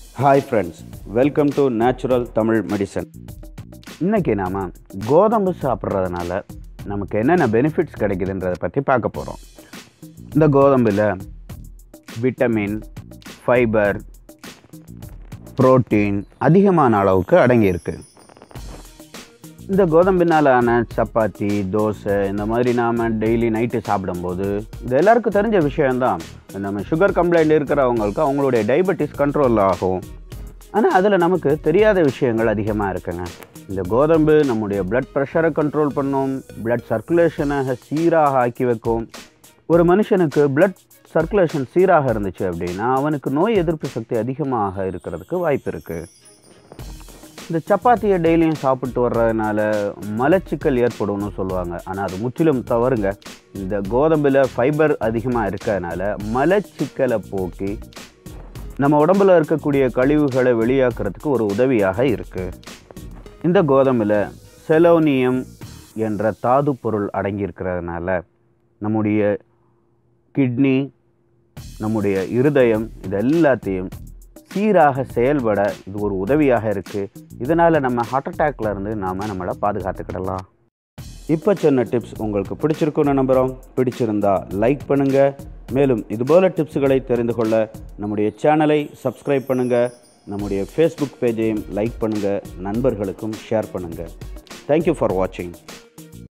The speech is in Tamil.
hi friends welcome to natural Tamil medicine இன்றைக்கி நாம் கோதம்பு சாப்பிட்றதுனால நமக்கு என்னென்ன பெனிஃபிட்ஸ் கிடைக்குதுன்றதை பற்றி பார்க்க போகிறோம் இந்த கோதம்பில் விட்டமின் ஃபைபர் புரோட்டீன் அதிகமான அளவுக்கு அடங்கியிருக்கு இந்த கோதம்பினால் ஆன சப்பாத்தி தோசை இந்த மாதிரி நாம் டெய்லி நைட்டு சாப்பிடும்போது இது எல்லாருக்கும் தெரிஞ்ச விஷயம்தான் நம்ம சுகர் கம்ப்ளைண்ட் இருக்கிறவங்களுக்கு அவங்களுடைய டயபெட்டிஸ் கண்ட்ரோல் ஆகும் ஆனால் அதில் நமக்கு தெரியாத விஷயங்கள் அதிகமாக இருக்குங்க இந்த கோதம்பு நம்முடைய பிளட் ப்ரெஷரை கண்ட்ரோல் பண்ணும் பிளட் சர்க்குலேஷனை சீராக ஆக்கி வைக்கும் ஒரு மனுஷனுக்கு பிளட் சர்க்குலேஷன் சீராக இருந்துச்சு அப்படின்னா அவனுக்கு நோய் எதிர்ப்பு சக்தி அதிகமாக இருக்கிறதுக்கு வாய்ப்பு இருக்குது இந்த சப்பாத்தியை டெய்லியும் சாப்பிட்டு வர்றதுனால மலச்சிக்கல் ஏற்படும்னு சொல்லுவாங்க ஆனால் அது முற்றிலும் தவறுங்க இந்த கோதம்பில் ஃபைபர் அதிகமாக இருக்கிறதுனால மலச்சிக்கலை போக்கி நம்ம உடம்புல இருக்கக்கூடிய கழிவுகளை வெளியாக்குறதுக்கு ஒரு உதவியாக இருக்குது இந்த கோதம்பில் செலோனியம் என்ற தாது பொருள் அடங்கியிருக்கிறதுனால நம்முடைய கிட்னி நம்முடைய இருதயம் இது எல்லாத்தையும் சீராக செயல்பட இது ஒரு உதவியாக இருக்குது இதனால் நம்ம ஹார்ட் அட்டாக்ல இருந்து நாம் நம்மளை பாதுகாத்துக்கிடலாம் இப்போ சொன்ன டிப்ஸ் உங்களுக்கு பிடிச்சிருக்குன்னு நம்புகிறோம் பிடிச்சிருந்தா லைக் பண்ணுங்கள் மேலும் இதுபோல் டிப்ஸுகளை தெரிந்து கொள்ள நம்முடைய சேனலை சப்ஸ்கிரைப் பண்ணுங்கள் நம்முடைய ஃபேஸ்புக் பேஜையும் லைக் பண்ணுங்கள் நண்பர்களுக்கும் ஷேர் பண்ணுங்கள் தேங்க்யூ ஃபார் வாட்சிங்